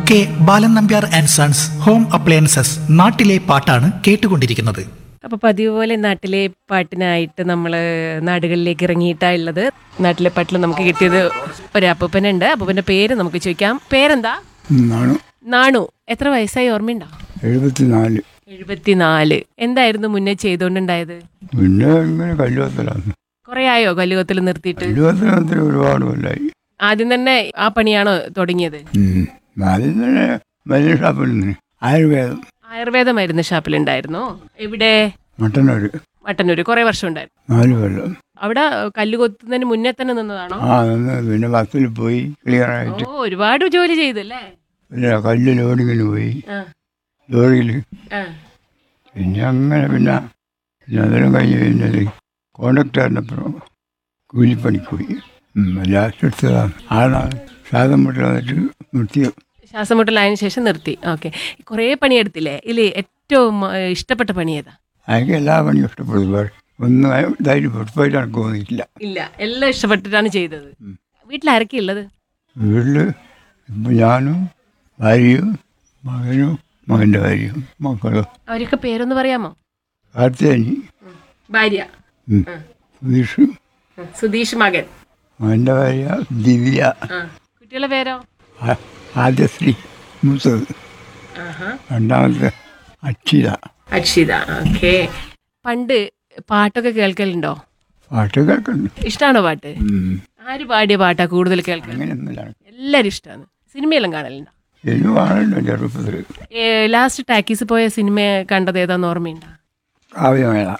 K Balan Nambiar and sons home appliances നാട്ടിലെ പാട്ടാണ് കേട്ടുകൊണ്ടിരിക്കുന്നത് അപ്പൊ പതിവ് പോലെ നാട്ടിലെ പാട്ടിനായിട്ട് നമ്മൾ നാടുകളിലേക്ക് ഇറങ്ങിയിട്ടാ ഉള്ളത് നാട്ടിലെ പാട്ടിൽ നമുക്ക് കിട്ടിയത് ഒരു അപ്പൂപ്പനുണ്ട് അപ്പൂപ്പന്റെ പേര് നമുക്ക് ചോദിക്കാം പേരെന്താ നാണു നാണു എത്ര വയസ്സായി ഓർമ്മയുണ്ടോ എഴുപത്തിനാല് എഴുപത്തിനാല് എന്തായിരുന്നു മുന്നേ ചെയ്തുകൊണ്ടുണ്ടായത് പിന്നെ ഇങ്ങനെ കല്ലുവത്തലാണ് കുറെ ആയോ കല്ലുകത്തിൽ നിർത്തിയിട്ട് കല്ലുവത്തലത്തിന് ഒരുപാട് കൊല്ലായി ആദ്യം തന്നെ ആ പണിയാണോ തുടങ്ങിയത് ഉം. ആദ്യം തന്നെ വലിയ ഷാപ്പിൽ നിന്ന് ആയുർവേദം ആയുർവേദ മരുന്ന് ഷാപ്പിലുണ്ടായിരുന്നോ എവിടെ മട്ടന്നൂർ മട്ടന്നൂര് കുറെ വർഷം ഉണ്ടായിരുന്നു നാല് കൊല്ലം അവിടെ കല്ല് കൊത്തുന്നതിന് മുന്നേ തന്നെ നിന്നതാണോ ആ നിന്ന് പിന്നെ ബസ്സിൽ പോയി ക്ലിയറായിട്ട് ഓ ഒരുപാട് ജോലി ചെയ്തല്ലേ പിന്നെ കല്ല് ലോഡിങ്ങിന് പോയി ആ ലോറിയിൽ ആ പിന്നെ അങ്ങനെ പിന്നെ പിന്നെ അതെല്ലാം കഴിഞ്ഞ് കഴിഞ്ഞാൽ കോണ്ടക്ടറിനപ്പുറം കൂലിപ്പണിക്ക് പോയി ലാസ്റ്റ് എടുത്തതാണ് ആളാണ് ശ്വാസം മുട്ടൽ വന്നിട്ട് നിർത്തി ശ്വാസം മുട്ടലായതിനു ശേഷം നിർത്തി ഓക്കെ കുറേ പണിയെടുത്തില്ലേ ഇതിൽ ഏറ്റവും ആ, ഇഷ്ടപ്പെട്ട പണി ഏതാ എനിക്ക് എല്ലാ പണിയും ഇഷ്ടപ്പെടും പക്ഷേ ഒന്നും ഇതായിട്ട് പൊട്ടുപോയിട്ട് എനിക്ക് തോന്നിയിട്ടില്ല ഇല്ല എല്ലാം ഇഷ്ടപ്പെട്ടിട്ടാണ് ചെയ്തത് വീട്ടിൽ ആരൊക്കെ ഉള്ളത് വീട്ടിൽ ഇപ്പം ഞാനും ഭാര്യയും മകനും മകൻ്റെ ഭാര്യയും മക്കളും അവരൊക്കെ പേരൊന്ന് പറയാമോ കാർത്തിയാനി ഭാര്യ ഉം. സുധീഷ് സുധീഷ് മകൻ മകൻ്റെ ഭാര്യ ദിവ്യ ആ കുട്ടികളുടെ പേരോ ആ- ആദ്യശ്രീ മൂത്തത് ആഹാ രണ്ടാമത്തെ അക്ഷിത അക്ഷിത ഓക്കെ പണ്ട് പാട്ടൊക്കെ കേൾക്കലുണ്ടോ പാട്ട് കേൾക്കുന്നുണ്ട് ഇഷ്ടമാണോ പാട്ട് ഉം. ആര് പാടിയ പാട്ടാ കൂടുതൽ കേൾക്കാൻ അങ്ങനെയൊന്നുമില്ല എല്ലാവരും ഇഷ്ടമാണ് സിനിമയെല്ലാം കാണലുണ്ടോ എനിക്ക് കാണുന്നുണ്ട് ചെറുപ്പത്തിൽ ലാസ്റ്റ് ടാക്കീസ് പോയ സിനിമ കണ്ടത് ഏതാന്ന് ഓർമ്മയുണ്ടോ കാവ്യമേള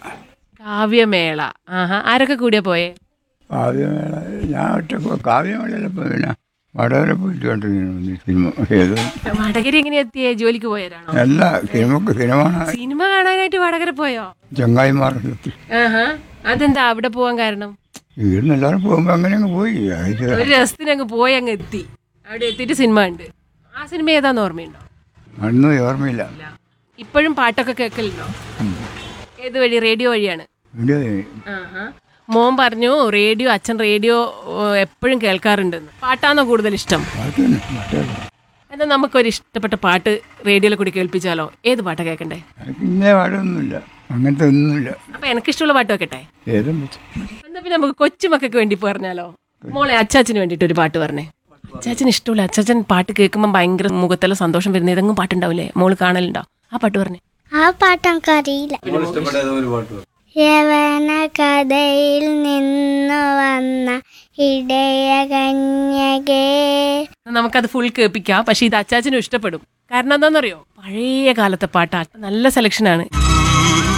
കാവ്യമേള ആഹാ ആരൊക്കെ കൂടിയാ പോയേ കാവ്യമേള ഞാൻ ഒറ്റ കാവ്യമേളയിലപ്പോൾ പിന്നെ വടവരെ പോയിട്ട് കണ്ടിരുന്നു സിനിമ ഏത് വടകര എങ്ങനെ എത്തിയേ ജോലിക്ക് പോയതാണോ എല്ലാ സിനിമക്ക് സിനിമ കാണാൻ സിനിമ കാണാനായിട്ട് വടകര പോയോ ചങ്ങായിമാർ ആഹാ അതെന്താ അവിടെ പോവാൻ കാരണം വീടിന് എല്ലാവരും പോകുമ്പോൾ അങ്ങനെ അങ്ങ് പോയി അത് ഒരു രസത്തിന് അങ്ങ് പോയി അങ്ങ് എത്തി അവിടെ എത്തിയിട്ട് സിനിമ ഉണ്ട് ആ സിനിമ ഏതാന്ന് ഓർമ്മയുണ്ടോ അന്ന് ഓർമ്മയില്ല ഇല്ല ഇപ്പോഴും പാട്ടൊക്കെ കേൾക്കലുണ്ടോ ഏത് വഴി റേഡിയോ വഴിയാണ് ഇവിടെ ആഹാ. മോൻ പറഞ്ഞു റേഡിയോ അച്ഛൻ റേഡിയോ എപ്പോഴും കേൾക്കാറുണ്ടെന്ന് പാട്ടാണോ കൂടുതൽ ഇഷ്ടം പാട്ട് തന്നെ മറ്റേ എന്നാൽ നമുക്കൊരു ഇഷ്ടപ്പെട്ട പാട്ട് റേഡിയോയിൽ കൂടി കേൾപ്പിച്ചാലോ ഏത് പാട്ടാ കേൾക്കണ്ടേ എനിക്ക് ഇന്നേ പാടൊന്നുമില്ല അങ്ങനത്തെ ഒന്നുമില്ല അപ്പൊ എനിക്കിഷ്ടമുള്ള പാട്ട് വെക്കട്ടെ ഏതും വെച്ച് എന്നാ പിന്നെ നമുക്ക് കൊച്ചുമക്കൾക്ക് വേണ്ടി പറഞ്ഞാലോ മോളെ അച്ചാച്ചന് വേണ്ടിയിട്ട് ഒരു പാട്ട് പറഞ്ഞേ അച്ചാച്ചന് ഇഷ്ടമില്ല അച്ചാച്ചൻ പാട്ട് കേൾക്കുമ്പോൾ ഭയങ്കര മുഖത്തെല്ലാം സന്തോഷം വരുന്ന ഏതെങ്കിലും പാട്ടുണ്ടാവില്ലേ മോള് കാണലുണ്ടോ ആ പാട്ട് പറഞ്ഞേ ആ പാട്ട് എനിക്കറിയില്ല യവന കഥയിൽ നിന്നു വന്ന ഇടയ കന്യകേ നമുക്കത് ഫുൾ കേൾപ്പിക്കാം പക്ഷെ ഇത് അച്ചാച്ചനും ഇഷ്ടപ്പെടും കാരണം എന്താണെന്നറിയോ പഴയ കാലത്തെ പാട്ടാ നല്ല സെലക്ഷനാണ്